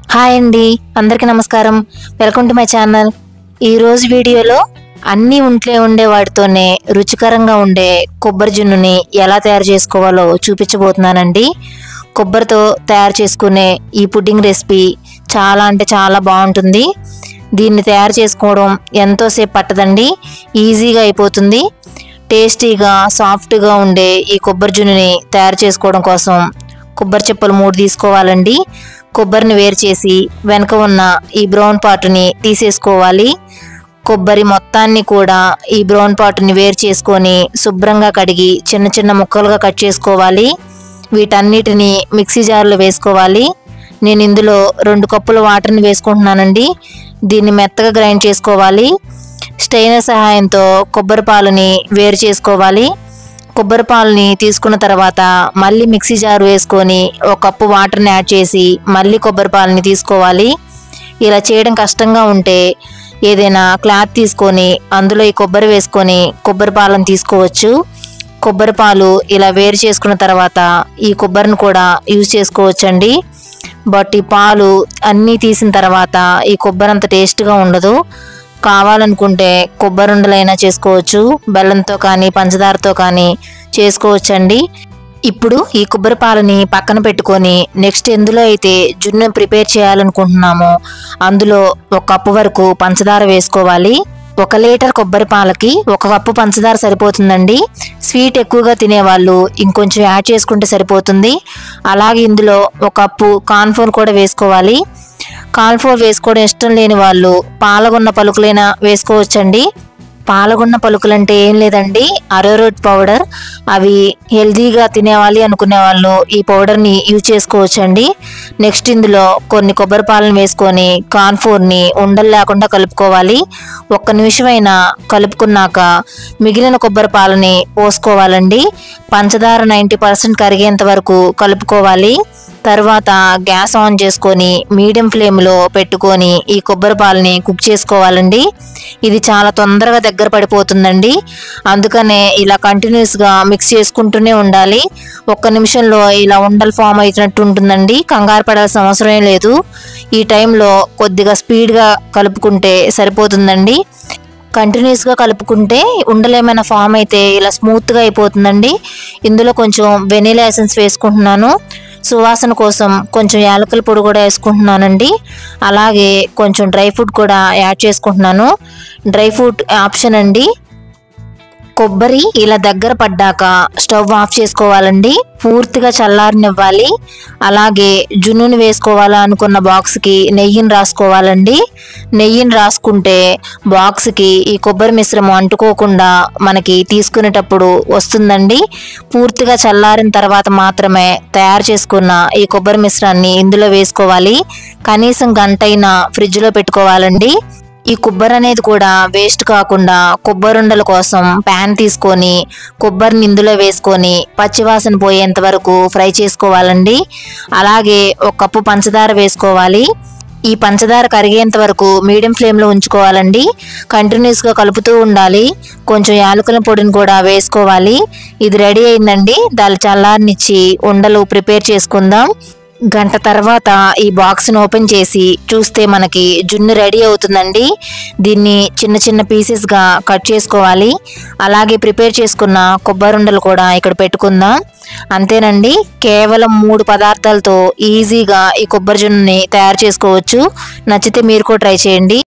hi అండి అందరికీ నమస్కారం వెల్కమ్ టు మై ఛానల్ ఈరోజు వీడియోలో అన్ని ఒంట్లో ఉండే వాటితోనే రుచికరంగా ఉండే కొబ్బరి జున్నుని ఎలా తయారు చేసుకోవాలో చూపించబోతున్నానండి కొబ్బరితో తయారు చేసుకునే ఈ పుడ్డింగ్ రెసిపీ చాలా అంటే చాలా బాగుంటుంది దీన్ని తయారు చేసుకోవడం ఎంతోసేపు పట్టదండి ఈజీగా అయిపోతుంది టేస్టీగా సాఫ్ట్గా ఉండే ఈ కొబ్బరి జున్నుని తయారు చేసుకోవడం కోసం కొబ్బరి చిప్పలు మూడు తీసుకోవాలండి కొబ్బరిని వేరు చేసి వెనక ఉన్న ఈ బ్రౌన్ పార్ట్ని తీసేసుకోవాలి కొబ్బరి మొత్తాన్ని కూడా ఈ బ్రౌన్ పార్ట్ని వేరు చేసుకొని శుభ్రంగా కడిగి చిన్న చిన్న ముక్కలుగా కట్ చేసుకోవాలి వీటన్నిటిని మిక్సీ జార్లో వేసుకోవాలి నేను ఇందులో రెండు కప్పుల వాటర్ని వేసుకుంటున్నానండి దీన్ని మెత్తగా గ్రైండ్ చేసుకోవాలి స్టెయినర్ సహాయంతో కొబ్బరి పాలని వేరు చేసుకోవాలి కొబ్బరి పాలని తీసుకున్న తర్వాత మళ్ళీ మిక్సీ జార్ వేసుకొని ఒక కప్పు వాటర్ని యాడ్ చేసి మళ్ళీ కొబ్బరి పాలని తీసుకోవాలి ఇలా చేయడం కష్టంగా ఉంటే ఏదైనా క్లాత్ తీసుకొని అందులో ఈ కొబ్బరి వేసుకొని కొబ్బరి పాలను తీసుకోవచ్చు కొబ్బరి పాలు ఇలా వేరు చేసుకున్న తర్వాత ఈ కొబ్బరిని కూడా యూజ్ చేసుకోవచ్చండి బట్ ఈ పాలు అన్నీ తీసిన తర్వాత ఈ కొబ్బరి అంత టేస్ట్గా ఉండదు కావాలనుకుంటే కొబ్బరి ఉండలైనా చేసుకోవచ్చు బెల్లంతో కానీ పంచదారతో కానీ చేసుకోవచ్చండి ఇప్పుడు ఈ కొబ్బరి పాలని పక్కన పెట్టుకొని నెక్స్ట్ ఎందులో అయితే జున్ను ప్రిపేర్ చేయాలనుకుంటున్నామో అందులో ఒక కప్పు వరకు పంచదార వేసుకోవాలి ఒక లీటర్ కొబ్బరి పాలకి ఒక కప్పు పంచదార సరిపోతుందండి స్వీట్ ఎక్కువగా తినేవాళ్ళు ఇంకొంచెం యాడ్ చేసుకుంటే సరిపోతుంది అలాగే ఇందులో ఒక కప్పు కార్న్ఫ్లోర్ కూడా వేసుకోవాలి కార్న్ఫ్లోర్ వేసుకోవడం ఇష్టం లేని వాళ్ళు పాలగొన్న పలుకులైనా వేసుకోవచ్చండి పాలగొన్న పలుకులు అంటే ఏం లేదండి అరోరూట్ పౌడర్ అవి హెల్తీగా తినేవాలి అనుకునే వాళ్ళు ఈ పౌడర్ని యూజ్ చేసుకోవచ్చండి నెక్స్ట్ ఇందులో కొన్ని కొబ్బరి పాలను వేసుకొని కార్న్ఫ్లోర్ని ఉండలు లేకుండా కలుపుకోవాలి ఒక్క నిమిషమైనా కలుపుకున్నాక మిగిలిన కొబ్బరి పాలని పోసుకోవాలండి పంచదార నైంటీ పర్సెంట్ కరిగేంత వరకు కలుపుకోవాలి తర్వాత గ్యాస్ ఆన్ చేసుకొని మీడియం ఫ్లేమ్లో పెట్టుకొని ఈ కొబ్బరి పాలని కుక్ చేసుకోవాలండి ఇది చాలా తొందరగా దగ్గర పడిపోతుందండి అందుకనే ఇలా కంటిన్యూస్గా మిక్స్ చేసుకుంటూనే ఉండాలి ఒక్క నిమిషంలో ఇలా ఉండలు ఫామ్ అవుతున్నట్టు ఉంటుందండి కంగారు పడాల్సిన అవసరం లేదు ఈ టైంలో కొద్దిగా స్పీడ్గా కలుపుకుంటే సరిపోతుందండి కంటిన్యూస్గా కలుపుకుంటే ఉండలు ఏమైనా ఫామ్ అయితే ఇలా స్మూత్గా అయిపోతుందండి ఇందులో కొంచెం వెనీలా ఎసెన్స్ వేసుకుంటున్నాను సువాసన కోసం కొంచెం యాలకుల పొడి కూడా వేసుకుంటున్నానండి అలాగే కొంచెం డ్రై ఫ్రూట్ కూడా యాడ్ చేసుకుంటున్నాను డ్రై ఫ్రూట్ ఆప్షన్ అండి కొబ్బరి ఇలా దగ్గర పడ్డాక స్టవ్ ఆఫ్ చేసుకోవాలండి పూర్తిగా చల్లారనివ్వాలి అలాగే జున్నుని వేసుకోవాలా అనుకున్న బాక్స్కి నెయ్యిని రాసుకోవాలండి నెయ్యిని రాసుకుంటే బాక్స్కి ఈ కొబ్బరి మిశ్రమం అంటుకోకుండా మనకి తీసుకునేటప్పుడు వస్తుందండి పూర్తిగా చల్లారిన తర్వాత మాత్రమే తయారు చేసుకున్న ఈ కొబ్బరి మిశ్రాన్ని ఇందులో వేసుకోవాలి కనీసం గంటైనా ఫ్రిడ్జ్లో పెట్టుకోవాలండి ఈ కొబ్బరి అనేది కూడా వేస్ట్ కాకుండా కొబ్బరుండల కోసం ప్యాన్ తీసుకొని కొబ్బరిని ఇందులో వేసుకొని పచ్చివాసన పోయేంత వరకు ఫ్రై చేసుకోవాలండి అలాగే ఒక కప్పు పంచదార వేసుకోవాలి ఈ పంచదార కరిగేంత వరకు మీడియం ఫ్లేమ్లో ఉంచుకోవాలండి కంటిన్యూస్గా కలుపుతూ ఉండాలి కొంచెం యాలకుల పొడిని కూడా వేసుకోవాలి ఇది రెడీ అయిందండి దాని చల్లారనిచ్చి ఉండలు ప్రిపేర్ చేసుకుందాం గంట తర్వాత ఈ బాక్స్ని ఓపెన్ చేసి చూస్తే మనకి జున్ను రెడీ అవుతుందండి దీన్ని చిన్న చిన్న పీసెస్గా కట్ చేసుకోవాలి అలాగే ప్రిపేర్ చేసుకున్న కొబ్బరి ఉండలు కూడా ఇక్కడ పెట్టుకుందాం అంతేనండి కేవలం మూడు పదార్థాలతో ఈజీగా ఈ కొబ్బరి జున్నుని తయారు చేసుకోవచ్చు నచ్చితే మీరు కూడా ట్రై చేయండి